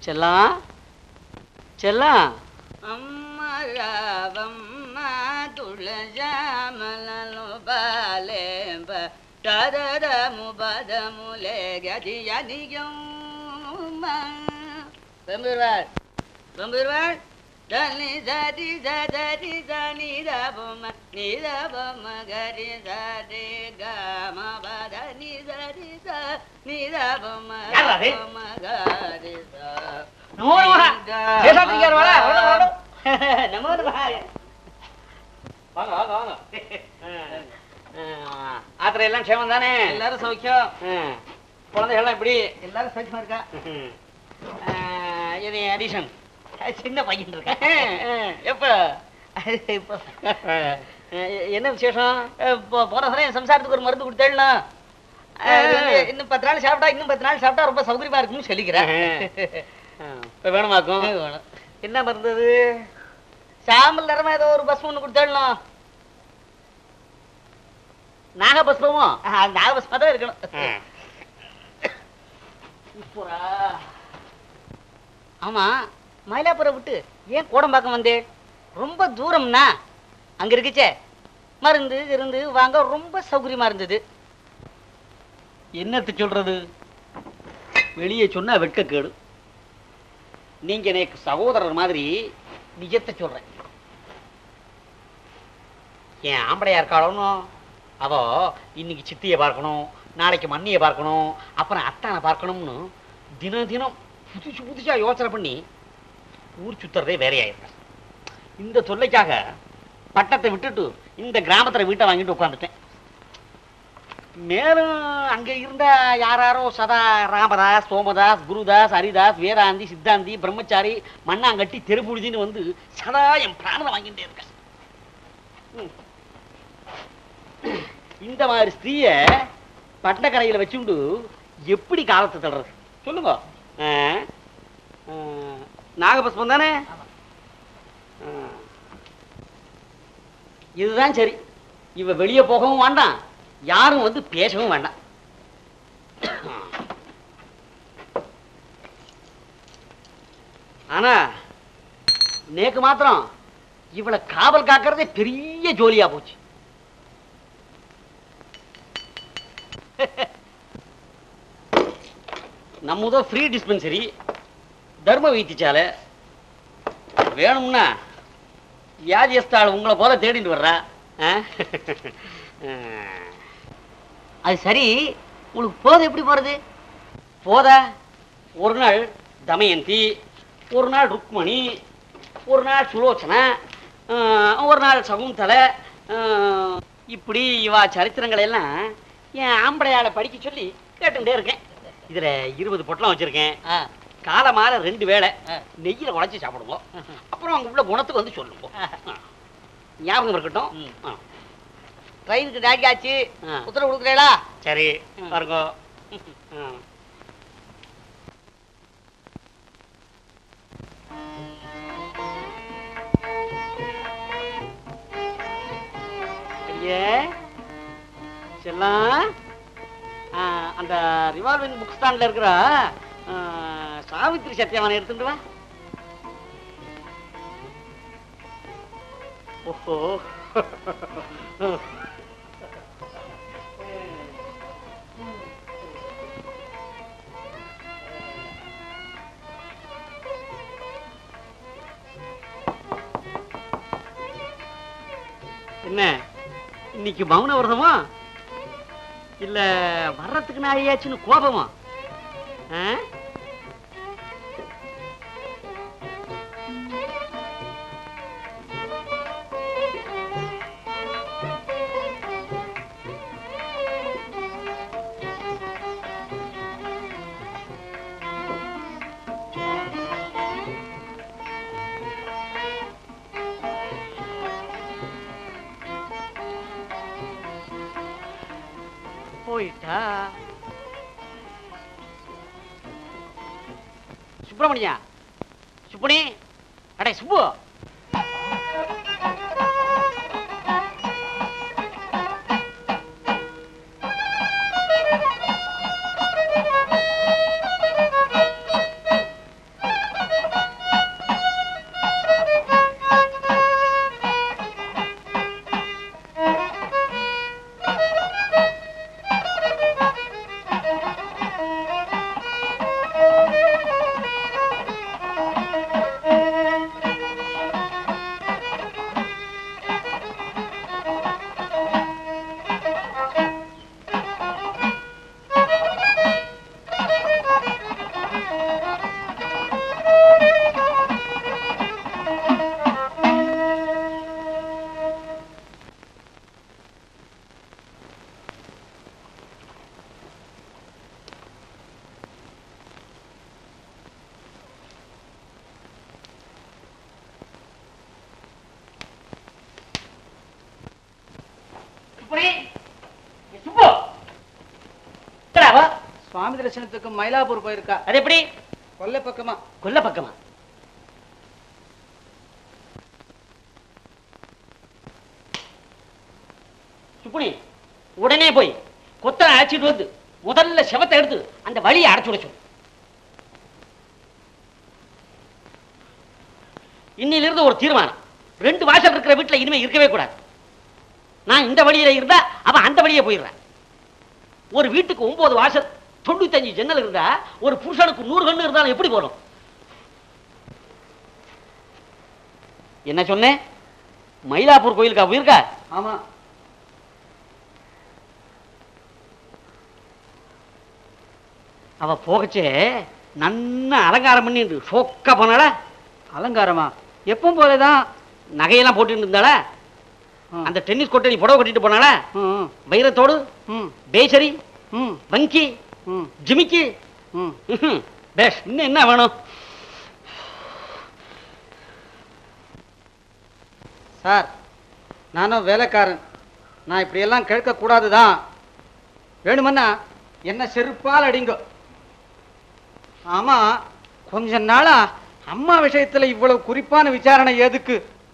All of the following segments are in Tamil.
செல்லம் செல்லம் అమ్మ రావమ్మ తుళజామలను బాలేంబ తరదము పదములే గది అనిగమ్మ பெம்புருவாள் பெம்புருவாள் தனி சதி சதரி சனி ரபம நிரபம கரி சரி கம பத நி சரி ச நிரபம யார் அது? கம கரி ச நமோ நமः. சேஷாத்ரிகார் வாடா, வாடா, வாடா. நமோ நமः. வாங்க வாங்க வாங்க ஆத்திர எல்லாம் க்ஷேமம் தானே எல்லாரும் சௌக்கியம் குழந்தைகள்லாம் எப்படி எல்லாரும் சௌக்கியமா இருக்கா ஆ, இது அடிஷன் சின்ன பையன் இருக்கா எப்ப இப்போ என்ன விசேஷம் இப்போ போன சமயம் என் சம்சாரத்துக்கு ஒரு மருந்து கொடுத்தேன்னா இன்னும் பத்து நாள் சாப்பிட்டா இன்னும் பத்து நாள் சாப்பிட்டா ரொம்ப சௌகரியமா இருக்கும்னு சொல்லிக்கிறேன் இப்போ வேணுமாக்கும் வேணும். என்ன மருந்து அது சாம்பல் நிறமா ஏதோ ஒரு பஸ் ஒன்று கொடுத்தேன்னா நாகபஸ்மமோ நாகபஸ்மா தான் இருக்கணும் இப்போரா ஆமா மயிலாப்புரம் விட்டு ஏன் கோடம்பாக்கம் வந்தேன் ரொம்ப தூரம்னா அங்க இருக்குச்சே மருந்து இருந்து வாங்க ரொம்ப சௌகரியமா இருந்தது என்னத்தை சொல்றது வெளியே சொன்னா வெட்கக்கேடு நீங்க எனக்கு சகோதரர் மாதிரி நிஜத்தை சொல்றேன் என் ஆம்பளையா இருக்காளோன்னு அவ இன்னைக்கு சித்தியை பார்க்கணும் நாளைக்கு மண்ணியை பார்க்கணும் அப்புறம் அத்தானை பார்க்கணும்னு தினம் தினம் புதுசு புதுசா யோசனை பண்ணி ஊர் சுத்துறதே வேறையாயிருக்கேன் இந்த தொல்லைக்காக பட்டத்தை விட்டுட்டு இந்த கிராமத்துல வீட்டை வாங்கிட்டு உட்காந்துட்டேன் மேலும் அங்க இருந்த யாராரோ சதா ராமதாஸ் சோமதாஸ் குருதாஸ் ஹரிதாஸ் வேதாந்தி சித்தாந்தி பிரம்மச்சாரி மண்ணாங்கட்டி தெருப்புழுதின்னு வந்து சதா என் பிராணனை வாங்கிட்டே இருக்கேன் ம். இந்த மாதிரி ஸ்திரீய பட்டக்கரையில் வச்சுண்டு எப்படி காலத்தை தள்ளுறது சொல்லுங்க ஆ? ஆ, நாகபஸ்மம் தானே ஆ. இதுதான் சரி இவ வெளியே போகவும் வேண்டாம் யாரும் வந்து பேசவும் வேண்டாம் ஆனா நேக்கு மாத்திரம் இவளை காவல் காக்கிறதே பெரிய ஜோலியா போச்சு நம்மதோ ஃப்ரீ டிஸ்பென்சரி தர்ம வைத்தியசாலை வேணும்னா வியாதியஸ்தாள் உங்களை போல தேடிட்டு வர்றா ஆ? அது சரி உங்களுக்கு போது எப்படி போறது போத ஒரு நாள் தமயந்தி ஒரு நாள் ருக்மணி ஒரு நாள் சுலோச்சனா ஆஹ், ஒரு நாள் சகுந்தலை ஆஹ், இப்படி இவா சரித்திரங்களை எல்லாம் என் ஆம்படையாளை படிக்க சொல்லி கேட்டுட்டே இருக்கேன் இதுல இருபது பொட்டலம் வச்சிருக்கேன் ஆ, காலை மாலை ரெண்டு வேளை ஆ. நெய்யில உழைச்சி சாப்பிடுவோம் அப்புறம் அங்க உள்ள குணத்துக்கு வந்து சொல்லுவோம் ஆ. ஞாபகம் இருக்கட்டும் ம். ஆ. ட்ரெயினுக்கு டாக்கி ஆச்சு ஆ. உத்தரவு கொடுக்குறீங்களா சரி ம். பாருங்க ஆ. அடியே செல்லம் ஆ, அந்த ரிவால்விங் புக் ஸ்டாண்ட்ல இருக்கிற ஆ, சாவித்திரி சத்தியவானை எடுத்துட்டு வா ஓஹோ என்ன இன்னைக்கு மௌன விரதமா இல்ல வர்றதுக்கு நான் ஐயாச்சுன்னு கோபமா ஆ? போயிட்டா சுப்பிரமணியா சுப்பனி அடே சுப்பு சுவாமி தரிசனத்துக்கு மயிலாப்பூர் போயிருக்கா அது எப்படி கொல்லை பக்கமா கொல்ல பக்கமா சுப்புனி உடனே போய் கொத்தனை அழைச்சிட்டு வந்து முதல்ல செவத்தை எடுத்து அந்த வழியை அடைச்சு விட சொல்லு இன்னிலிருந்து ஒரு தீர்மானம் ரெண்டு வாசல் இருக்கிற வீட்டுல இனிமே இருக்கவே கூடாது நான் இந்த வழியில இருந்தா அவன் அந்த வழியே போயிடுறான் ஒரு வீட்டுக்கு ஒன்பது வாசல் தொண்ணூத்தஞ்சு ஜன்னல் இருந்தா ஒரு புருஷனுக்கு நூறு கண்ணு இருந்தாலும் எப்படி போடும் என்ன சொன்னேன் மயிலாப்பூர் கோயிலுக்கா போயிருக்கா ஆமா அவ போகச்சே நன்ன அலங்காரம் பண்ணிட்டு சொக்க போனால அலங்காரமா எப்பவும் போலதான் நகையெல்லாம் போட்டுட்டு இருந்தாளா ம். அந்த டென்னிஸ் கோட்டை நீ புடவை கட்டிட்டு போனாளா ம், வைரத்தோடு ம், பேசரி ம், வங்கி ம், ஜிமிக்கி ம். ம்ஹும். பேஷ் இன்னும் என்ன வேணும் சார் நானும் வேலைக்காரன் நான் இப்படியெல்லாம் கேட்க கூடாதுதான் வேணுமன்னா என்ன செருப்பால் அடிங்க ஆமா கொஞ்ச நாளா அம்மா விஷயத்துல இவ்வளவு குறிப்பான விசாரணை எதுக்கு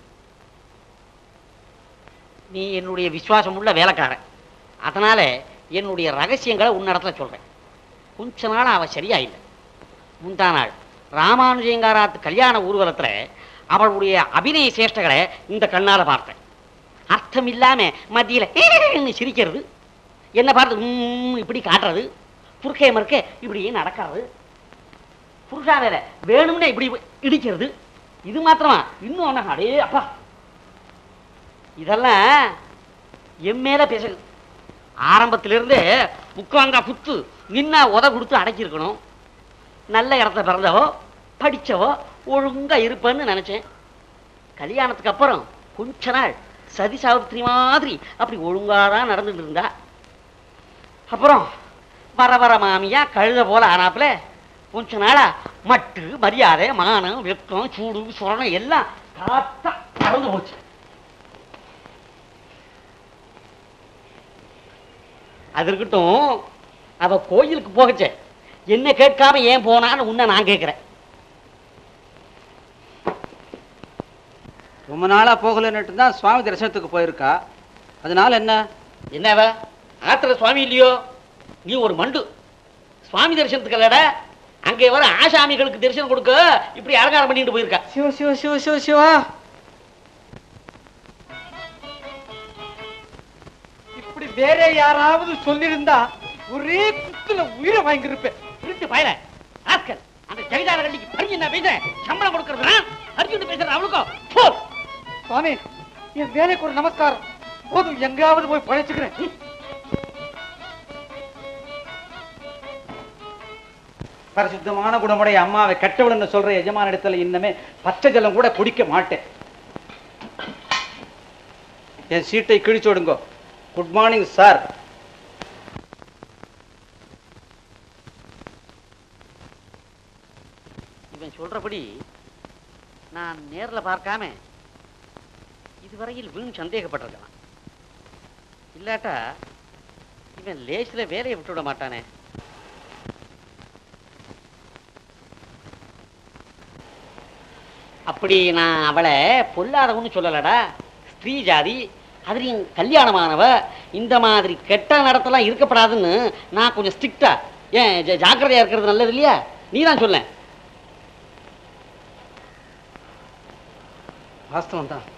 நீ என்னுடைய விசுவாசம் உள்ள வேலைக்காரன் அதனால என்னுடைய ரகசியங்களை உன்னிடத்துல சொல்றேன் கொஞ்ச நாள் அவ சரியா இல்லை முந்தா நாள் ராமானுஜயங்காராத்து கல்யாண ஊர்வலத்துல அவளுடைய அபிநய சேஷ்டங்களை இந்த கண்ணால பார்த்தேன் அர்த்தம் இல்லாம மத்தியில ஏன்னு சிரிக்கிறது என்ன பார்த்து ம்ம் இப்படி காட்டுறது குறுக்கே மறுக்க இப்படி நடக்கிறது புருஷா வேற வேணும்னே இப்படி இடிக்கிறது இது மாத்திரமா இன்னும் ஒண்ணு அடே அப்பா இதெல்லாம் என் மேல பேசுது ஆரம்பத்திலிருந்து உட்கார்ந்தா புத்து நின்னா உத கொடுத்து அடக்கியிருக்கணும் நல்ல இடத்துல பிறந்தவோ படிச்சவோ ஒழுங்கா இருப்பேன்னு நினைச்சேன் கல்யாணத்துக்கு அப்புறம் கொஞ்ச நாள் சதி சாவித்திரி மாதிரி அப்படி ஒழுங்காதான் நடந்துட்டு இருந்தா அப்புறம் வர வர மாமியா கழுத போல ஆனாப்புல கொஞ்ச நாளா மட்டு மரியாதை மானம் வெக்கம் சூடு சுரணம் எல்லாம் காத்தா மறந்து போச்சு அது இருக்கட்டும் அவ கோயிலுக்கு போகச்சே என்ன கேட்காம ஏன் போனான்னு உன்னை நான் கேட்கிறேன் ரொம்ப நாளா போகலன்னுட்டு தான் சுவாமி தரிசனத்துக்கு போயிருக்கா அதனால என்ன என்ன அவ ஆத்துல சுவாமி இல்லையோ நீ ஒரு மண்டு சுவாமி தரிசனத்துக்கு இல்லடா அங்கே வர ஆசாமிகளுக்கு தரிசனம் கொடுக்க இப்படி அலங்காரம் பண்ணிட்டு போயிருக்கா சிவ சிவ சிவ சிவ சிவா இப்படி வேற யாராவது சொல்லியிருந்தா ஒரே குத்துல உயிரை வாங்கியிருப்பேன் திருட்டு பயல ஆஸ்கர் அந்த ஜெகதார கண்டிக்கு பறிஞ்சு நான் பேசுறேன் சம்பளம் கொடுக்கறதுனா அர்ஜுன் பேசுறேன் அவளுக்கும் போ சுவாமி என் வேலைக்கு ஒரு நமஸ்காரம் போதும் எங்காவது போய் பழைச்சுக்கிறேன் பரிசுத்தமான குணமுடைய அம்மாவை கட்டவள்னு சொல்ற எஜமான இடத்துல இன்னமே பச்சை ஜலம் கூட குடிக்க மாட்டேன் என் சீட்டை கிழிச்சு விடுங்கோ குட் மார்னிங் சார் இவன் சொல்றபடி நான் நேர்ல பார்க்காம இதுவரையில் வீண் சந்தேகப்பட்டிருக்கலாம் இல்லாட்டா இவன் லேசில் வேலையை விட்டு விட மாட்டானே அப்படி நான் அவளை பொல்லாதவன்னு சொல்லலடா ஸ்திரீ ஜாதி அதுலேயும் கல்யாணமானவ இந்த மாதிரி கெட்ட நடத்தலாம் இருக்கப்படாதுன்னு நான் கொஞ்சம் ஸ்ட்ரிக்டா ஏன் ஜா- ஜாக்கிரதையா இருக்கிறது நல்லது இல்லையா நீ தான் சொல்லேன் வாஸ்தவம் தான்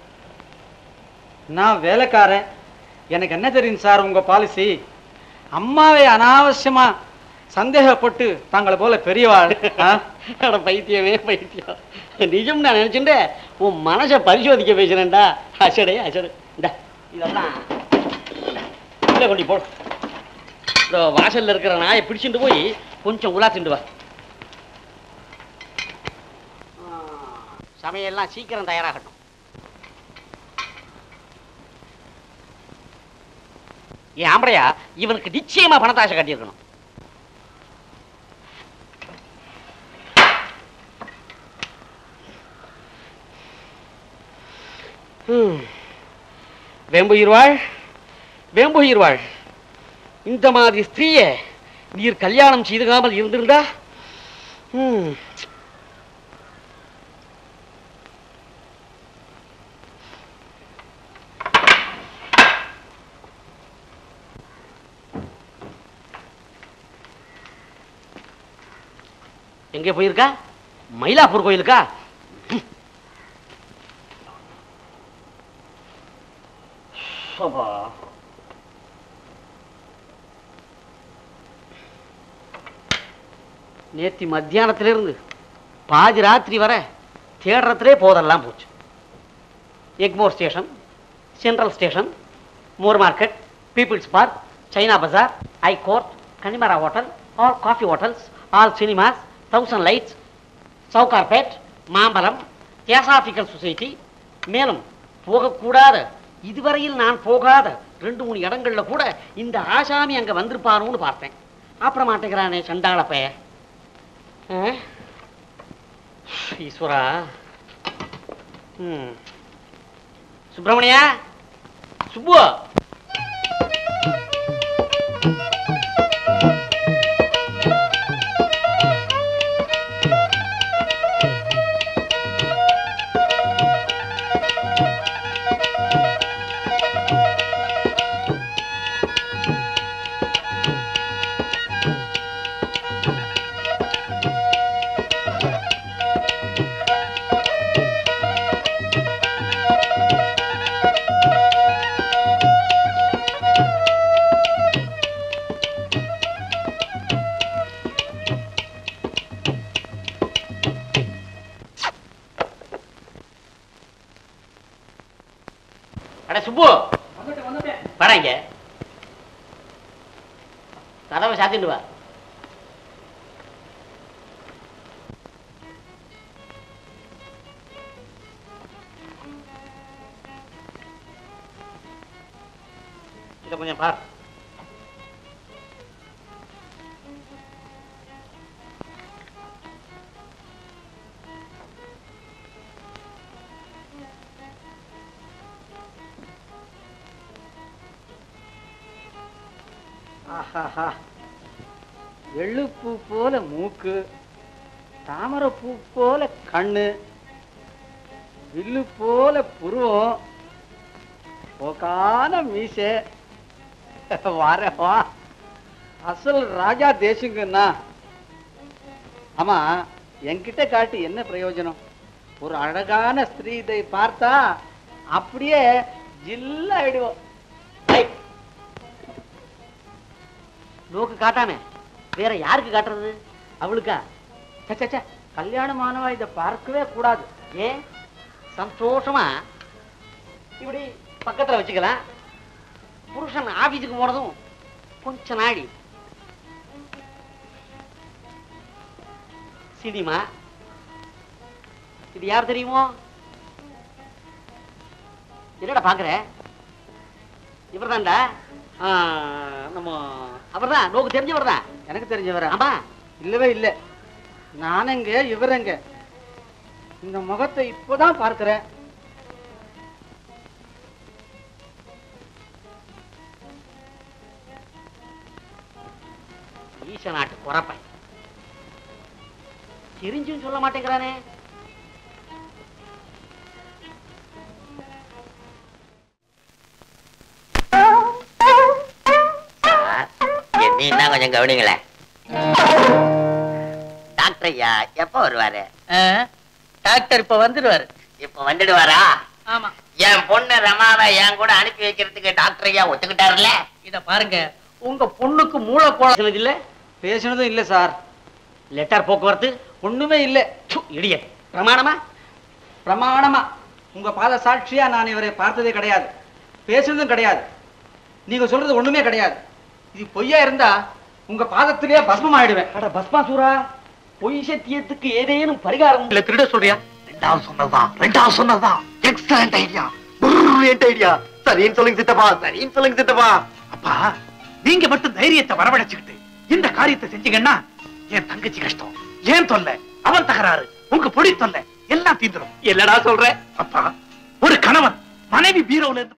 நான் வேலைக்காரன் எனக்கு என்ன தெரியும் சார் உங்க பாலிசி அம்மாவை அனாவசியமா சந்தேகப்பட்டு தங்களை போல பெரியவாள் ஆ? அட பைத்தியமே பைத்தியம் நிஜம் நான் நினைச்சுட்டு உன் மனசை பரிசோதிக்க பேசுறேன்டா அசடே அசடு இந்த இதெல்லாம் உள்ள கொண்டு போ இந்த வாசல்ல இருக்கிற நாயை பிடிச்சிட்டு போய் கொஞ்சம் உலாத்திண்டு வா ஆ, சமையல்லாம் சீக்கிரம் தயாராகட்டும் ஏன் ஆம்படையா இவனுக்கு நிச்சயமா பணத்தாசை கட்டியிருக்கணும் ஹம். வேம்புயிர்வாள் வேம்புயிர்வாள் இந்த மாதிரி ஸ்திரீய நீர் கல்யாணம் செய்துகாமல் இருந்திருந்தா ம், எங்கே போயிருக்கா மயிலாப்பூர் கோயிலுக்கா சபா. நேத்தி மத்தியானத்திலிருந்து பாதி ராத்திரி வரை தேடுறதுலே போதெல்லாம் போச்சு Egmore station central station Moore market people's park China Bazaar high court Connemara hotel all coffee hotels all cinemas thousand lights Sowcarpet Mambalam theosophical society மேலும் போகக்கூடாத இதுவரையில் நான் போகாத ரெண்டு மூணு இடங்கள்ல கூட இந்த ஆசாமி அங்க வந்திருப்பானோன்னு பார்த்தேன் அப்புறம் மாட்டேங்கிறானே சண்டாள பைய ஆ? ஈஸ்வரா ம் சுப்பிரமணியா சுப்பு அட சுப்பு வாடா இங்க கதவை சாத்திட்டு வா இதை கொஞ்சம் பார் ஆஹாஹா எள்ளுப்பூ போல மூக்கு தாமரைப்பூ போல கண்ணு வில்லு போல புருவம் போக்கான மீசை வார வா அசல் ராஜா தேசுங்கன்னா ஆமா என்கிட்ட காட்டி என்ன பிரயோஜனம் ஒரு அழகான ஸ்திரீ இதை பார்த்தா அப்படியே ஜில்லாயிடுவோம் ஐய். நோக்கு காட்டாம வேற யாருக்கு காட்டுறது அவளுக்கா ச்சே, ச்சே, ச்சே. கல்யாணமானவா இதை பார்க்கவே கூடாது ஏன் சந்தோஷமா இப்படி பக்கத்துல வச்சுக்கலாம் புருஷன் ஆபீஸுக்கு போனதும் கொஞ்ச நாடி சினிமா இது யார் தெரியுமோ என்னடா பாக்குற இவர்தான்டா ஆ, நம்ம அவர்தான் நோக்கு தெரிஞ்சவர் தான் எனக்கு தெரிஞ்சவரா ஆமா இல்லவே இல்லை நானுங்க இவருங்க இந்த முகத்தை இப்போதான் பார்க்கிறேன் ஈச நாட்டு குறப்பை தெரிஞ்சும் சொல்ல மாட்டேங்கிறானே என்ன கொஞ்சம் கவனிங்களேன் டாக்டர் ஐயா எப்ப வருவாரு டாக்டர் இப்ப வந்துடுவாரு இப்ப வந்துடுவாரா ஆமா என் பொண்ணு ரமாவை என் கூட அனுப்பி வைக்கிறதுக்கு டாக்டர் ஐயா ஒத்துக்கிட்டாருல்ல இத பாருங்க உங்க பொண்ணுக்கு மூளை கோளாறு இல்ல பேசினதும் இல்லை சார் லெட்டர் போக்குவரத்து ஒண்ணுமே இல்லை இடிய பிரமாணமா பிரமாணமா உங்க பாத சாட்சியா நான் இவரை பார்த்ததே கிடையாது பேசுனதும் கிடையாது நீங்க சொல்றது ஒண்ணுமே கிடையாது இது பொய்யா இருந்தா உங்க பாதத்திலேயே பஸ்மம் ஆயிடுவேன் அட பஸ்மாசூரா பொய் சத்தியத்துக்கு ஏதேனும் பரிகாரம் இல்ல திருட சொல்றியா ரெண்டாவது சொன்னதுதான் ரெண்டாவது சொன்னதுதான் எக்ஸலண்ட் ஐடியா பிரில்லியன்ட் ஐடியா சரின்னு சொல்லுங்க சித்தப்பா சரின்னு சொல்லுங்க சித்தப்பா அப்பா நீங்க மட்டும் தைரியத்தை வரவழைச்சுக்கிட்டு இந்த காரியத்தை செஞ்சீங்கன்னா என் தங்கச்சி கஷ்டம் ஏன் தொல்லை அவன் தகராறு உங்க பொடி தொல்லை எல்லாம் தீந்துரும் என்னடா சொல்ற அப்பா ஒரு கணவன் மனைவி பீரோல இருந்து